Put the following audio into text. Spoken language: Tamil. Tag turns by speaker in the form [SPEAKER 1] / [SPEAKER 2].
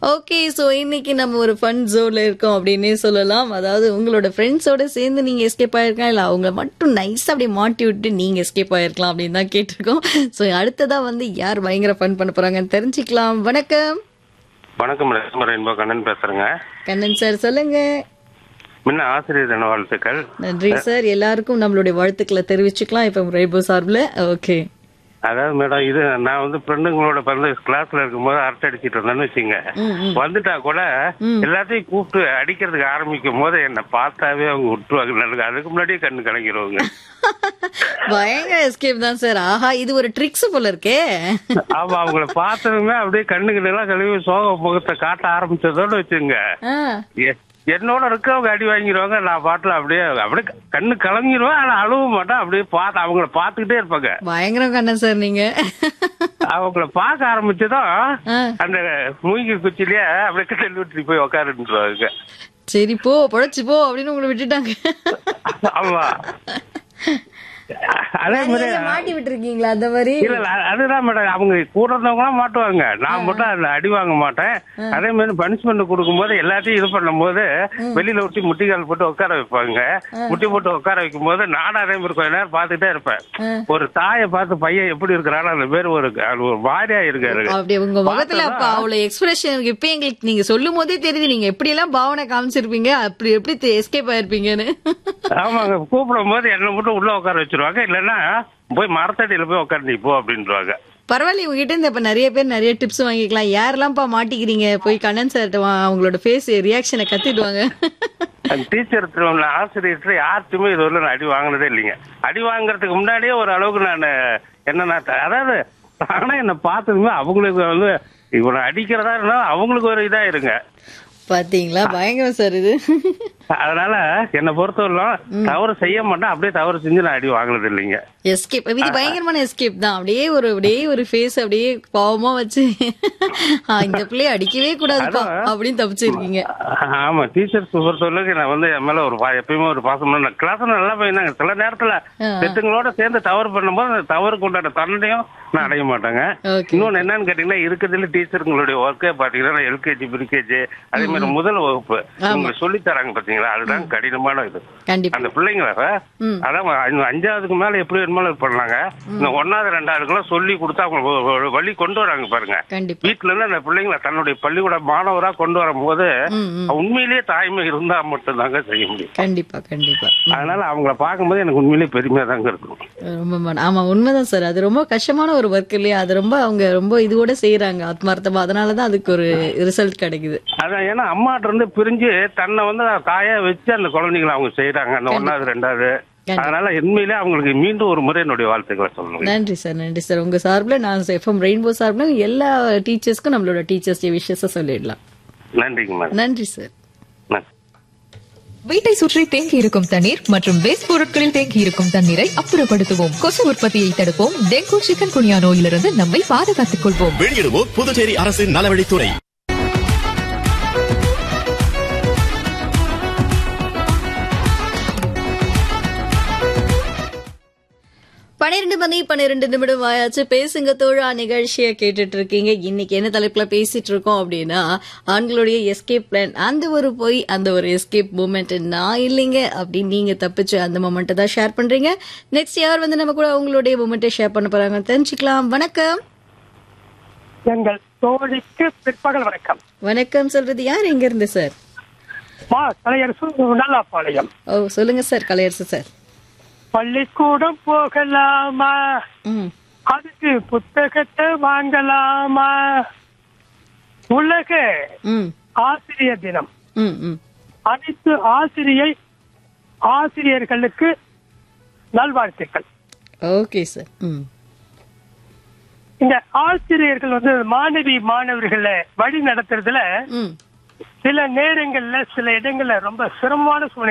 [SPEAKER 1] ஓகே ஸோ இன்னைக்கு நம்ம ஒரு ஃபன் ஜோன்ல இருக்கோம் அப்படின்னே சொல்லலாம் அதாவது உங்களோட ஃப்ரெண்ட்ஸோட சேர்ந்து நீங்க எஸ்கேப் ஆயிருக்கலாம் இல்ல அவங்க மட்டும் நைஸா அப்படியே மாட்டி விட்டு நீங்க எஸ்கேப் ஆயிருக்கலாம் அப்படின்னு தான் கேட்டிருக்கோம் ஸோ அடுத்ததா வந்து யார் பயங்கர ஃபன் பண்ண போறாங்கன்னு தெரிஞ்சுக்கலாம் வணக்கம்
[SPEAKER 2] வணக்கம் லட்சுமி ரெயின்போ கண்ணன் பேசுறேங்க
[SPEAKER 1] கண்ணன் சார் சொல்லுங்க
[SPEAKER 2] முன்ன ஆசிரியர் தின வாழ்த்துக்கள்
[SPEAKER 1] நன்றி சார் எல்லாருக்கும் நம்மளுடைய வாழ்த்துக்களை தெரிவிச்சுக்கலாம் இப்போ ரேபோ சார்பில் ஓகே
[SPEAKER 2] அதாவது மேடம் இது நான் வந்து ஃப்ரெண்டுங்களோட பிறந்த கிளாஸ்ல இருக்கும்போது அரட்டை அடிச்சிட்டு இருந்தேன்னு வச்சுங்க வந்துட்டா கூட எல்லாத்தையும் கூப்பிட்டு அடிக்கிறதுக்கு ஆரம்பிக்கும் போது என்ன பார்த்தாவே அவங்க விட்டுருவாங்க எனக்கு அதுக்கு முன்னாடியே கண்ணு கலங்கிடுவாங்க
[SPEAKER 1] பயங்கர எஸ்கேப் தான் சார் ஆஹா இது ஒரு ட்ரிக்ஸ் போல இருக்கே
[SPEAKER 2] ஆமா அவங்கள பார்த்ததுமே அப்படியே கண்ணுக்கு எல்லாம் கழுவி சோக முகத்தை காட்ட ஆரம்பிச்சதோட வச்சுங்க
[SPEAKER 1] ஆ
[SPEAKER 2] எ- என்னோட இருக்கவங்க அடி வாங்கிடுவாங்க நான் பாட்டுல அப்படியே அப்படியே கண்ணு கலங்கிடுவேன் ஆனா அழுவ மாட்டேன் அப்படியே பார்த்து அவங்கள பார்த்துக்கிட்டே இருப்பாங்க
[SPEAKER 1] பயங்கரம் கண்ணன் சார் நீங்க
[SPEAKER 2] அவங்கள பார்க்க ஆரம்பிச்சதும்
[SPEAKER 1] ஆ.
[SPEAKER 2] அந்த மூங்கி குச்சிலேயே அப்படியே தள்ளி விட்டு போய் உட்காருன்றாங்க
[SPEAKER 1] சரி போ பொழைச்சு போ அப்படின்னு உங்களை விட்டுட்டாங்க
[SPEAKER 2] ஆமா அதே மாதிரி
[SPEAKER 1] நீங்க மாட்டி விட்டுருக்கீங்களா அந்த மாதிரி
[SPEAKER 2] இல்ல இல்ல அதுதான் மேடம் அவங்க கூட இருந்தவங்க மாட்டுவாங்க நான் மட்டும் அதுல அடி வாங்க மாட்டேன் அதே மாதிரி பனிஷ்மெண்ட் கொடுக்கும்போது எல்லாத்தையும் இது பண்ணும்போது வெளியில விட்டு முட்டிக்கால் போட்டு உட்கார வைப்பாங்க முட்டி போட்டு உட்கார வைக்கும் போது நானும் அதே மாதிரி கொஞ்ச நேரம் பார்த்துட்டே இருப்பேன் ஒரு தாயை பார்த்து பையன் எப்படி இருக்கிறானோ அந்த பேர் ஒரு அது ஒரு மாதிரியா இருக்காரு
[SPEAKER 1] அப்படி உங்க முகத்துல அப்ப அவ்வளவு எக்ஸ்பிரஷன் இப்ப எங்களுக்கு நீங்க சொல்லும் போதே தெரியுது நீங்க எப்படி எல்லாம் பாவனை காமிச்சிருப்பீங்க அப்படி எப்படி எஸ்கேப் ஆயிருப்பீங்கன்னு
[SPEAKER 2] ஆமாங்க கூப்பிடும் போது என்ன மட்டும் உள்ள உட்கார வச்சிருவாங்க இல்லைன்னா போய் மரத்தடியில போய் உட்காந்து போ அப்படின்றாங்க
[SPEAKER 1] பரவாயில்ல உங்ககிட்ட இருந்து இப்ப நிறைய பேர் நிறைய டிப்ஸ் வாங்கிக்கலாம் யாரெல்லாம்ப்பா மாட்டிக்கிறீங்க போய் கண்ணன் சார்ட்ட வா- அவங்களோட ஃபேஸ் ரியாக்ஷனை கத்திடுவாங்க
[SPEAKER 2] அந்த டீச்சர் ஆசிரியர் யார்ட்டுமே இது வரல நான் அடி வாங்கினதே இல்லைங்க அடி வாங்குறதுக்கு முன்னாடியே ஒரு அளவுக்கு நான் என்னன்னா அதாவது ஆனா என்ன பார்த்ததுமே அவங்களுக்கு வந்து இவனை அடிக்கிறதா இருந்தா அவங்களுக்கு ஒரு இதா இருங்க
[SPEAKER 1] பாத்தீங்களா பயங்கரம் சார் இது
[SPEAKER 2] அதனால என்னை பொறுத்தவரையிலும் தவறு செய்ய மாட்டேன் அப்படியே தவறு செஞ்சு நான் அடி வாங்கினது இல்லைங்க
[SPEAKER 1] எஸ்கேப் இது பயங்கரமான எஸ்கேப் தான் அப்படியே ஒரு அப்படியே ஒரு ஃபேஸ் அப்படியே பாவமா வச்சு ஆ, இந்த பிள்ளைய அடிக்கவே கூடாதுப்பா அப்படின்னு தப்பிச்சிருக்கீங்க
[SPEAKER 2] ஆமா டீச்சர்ஸ் பொறுத்தவரைக்கும் நான் வந்து என் மேல ஒரு பா- எப்பயுமே ஒரு பாசம் நான் கிளாஸ் நல்லா போயிருந்தாங்க சில நேரத்துல பெத்துங்களோட சேர்ந்து தவறு பண்ணும்போது அந்த தவறுக்கு உண்டான தண்டனையும் நான் அடைய மாட்டேங்க
[SPEAKER 1] ஓகே
[SPEAKER 2] இன்னொன்னு என்னன்னு கேட்டீங்கன்னா இருக்கிறதுல டீச்சருங்களுடைய ஒர்க்கே பாத்தீங்கன்னா எல்கேஜி பிரிகேஜி அதே மாதிரி முதல் வகுப்பு உங்களுக்கு சொல்லி தராங்க பாத்தீங்களா அதுதான் கடினமான இது
[SPEAKER 1] கண்டிப்பா
[SPEAKER 2] அந்த பிள்ளைங்கள அதான் அஞ்சு- அஞ்சாவதுக்கு மேல எப்படி வேணுமாலும் இது பண்ணாங்க இந்த ஒன்னாவது ரெண்டாவதுக்குலாம் சொல்லி கொடுத்து அவங்க ஒரு- ஒரு வழி கொண்டு வராங்க பாருங்க
[SPEAKER 1] கண்டிப்பா
[SPEAKER 2] வீட்டுல இருந்து அந்த பிள்ளைங்களை தன்னுடைய பள்ளிக்கூட மாணவரா கொண்டு வரும்போது
[SPEAKER 1] ம், ம்.
[SPEAKER 2] உண்மையிலேயே தாய்மை இருந்தா மட்டும்தாங்க செய்ய முடியும்
[SPEAKER 1] கண்டிப்பா கண்டிப்பா
[SPEAKER 2] அதனால அவங்கள பார்க்கும்போது எனக்கு உண்மையிலேயே பெருமையா தாங்க இருக்கும்
[SPEAKER 1] ரொம்ப மன- ஆமா உண்மைதான் சார் அது ரொம்ப கஷ்டமான ஒரு ஒர்க் இல்லையா அது ரொம்ப அவங்க ரொம்ப இதுவோட செய்யறாங்க ஆத்மார்த்தமா அதனாலதான் அதுக்கு ஒரு ரிசல்ட் கிடைக்குது
[SPEAKER 2] அதான் ஏன்னா அம்மாட்ட இருந்து பிரிஞ்சு தன்னை வந்து தாயா வச்சு அந்த குழந்தைங்களை அவங்க செய்யறாங்க அந்த ஒன்னாவது ரெண்டாவது
[SPEAKER 1] கண்டிப்பா.
[SPEAKER 2] அதனால உண்மையிலே அவங்களுக்கு மீண்டும் ஒரு முறை என்னுடைய வாழ்த்துக்களை சொல்லணும்
[SPEAKER 1] நன்றி சார் நன்றி சார் உங்க சார்பில் நான் எஃப்எம் ரெயின்போ சார்பில் எல்லா டீச்சர்ஸ்க்கும் நம்மளோட டீச்சர்ஸ் டே விஷயஸ சொல்லிடலாம்
[SPEAKER 2] நன்றிங்க மேடம்
[SPEAKER 1] நன்றி சார்
[SPEAKER 2] நன்றி
[SPEAKER 3] வீட்டை சுற்றி தேங்கி இருக்கும் தண்ணீர் மற்றும் வேஸ்ட் பொருட்களில் தேங்கி இருக்கும் தண்ணீரை அப்புறப்படுத்துவோம் கொசு உற்பத்தியை தடுப்போம் டெங்கு சிக்கன் குனியா நோயிலிருந்து நம்மை பாதுகாத்துக் கொள்வோம்
[SPEAKER 4] வெளியிடுவோர் புதுச்சேரி அரசின் நலவழித்துறை
[SPEAKER 1] பன்னிரெண்டு மணி பன்னிரெண்டு நிமிடம் ஆயாச்சு பேசுங்க தோழா நிகழ்ச்சியை கேட்டுட்டு இருக்கீங்க இன்னைக்கு என்ன தலைப்புல பேசிட்டு இருக்கோம் அப்படின்னா ஆண்களுடைய எஸ்கேப் பிளான் அந்த ஒரு போய் அந்த ஒரு எஸ்கேப் மூமெண்ட் நான் இல்லைங்க அப்படின்னு நீங்க தப்பிச்சு அந்த மூமெண்ட்டை தான் ஷேர் பண்றீங்க நெக்ஸ்ட் யார் வந்து நம்ம கூட அவங்களுடைய மூமெண்ட்டை ஷேர் பண்ண போறாங்க தெரிஞ்சுக்கலாம் வணக்கம்
[SPEAKER 5] எங்கள் தோழிக்கு பிற்பகல் வணக்கம்
[SPEAKER 1] வணக்கம் சொல்றது யார் எங்க இருந்து சார்
[SPEAKER 5] மா கலையரசு நல்லாப்பாளையம்
[SPEAKER 1] ஓ சொல்லுங்க சார் கலையரசு சார்
[SPEAKER 5] பள்ளிக்கூடம் போகலாமா
[SPEAKER 1] ம்
[SPEAKER 5] அதுக்கு புத்தகத்தை வாங்கலாமா உலக
[SPEAKER 1] ம்
[SPEAKER 5] ஆசிரியர் தினம்
[SPEAKER 1] ம் ம்
[SPEAKER 5] அனைத்து ஆசிரியை ஆசிரியர்களுக்கு நல்வாழ்த்துக்கள்
[SPEAKER 1] ஓகே சார் ம்
[SPEAKER 5] இந்த ஆசிரியர்கள் வந்து மாணவி மாணவர்களை வழி நடத்துறதுல
[SPEAKER 1] ம்
[SPEAKER 5] சில நேரங்கள்ல சில இடங்கள்ல ரொம்ப சிரமமான சூழ்நிலை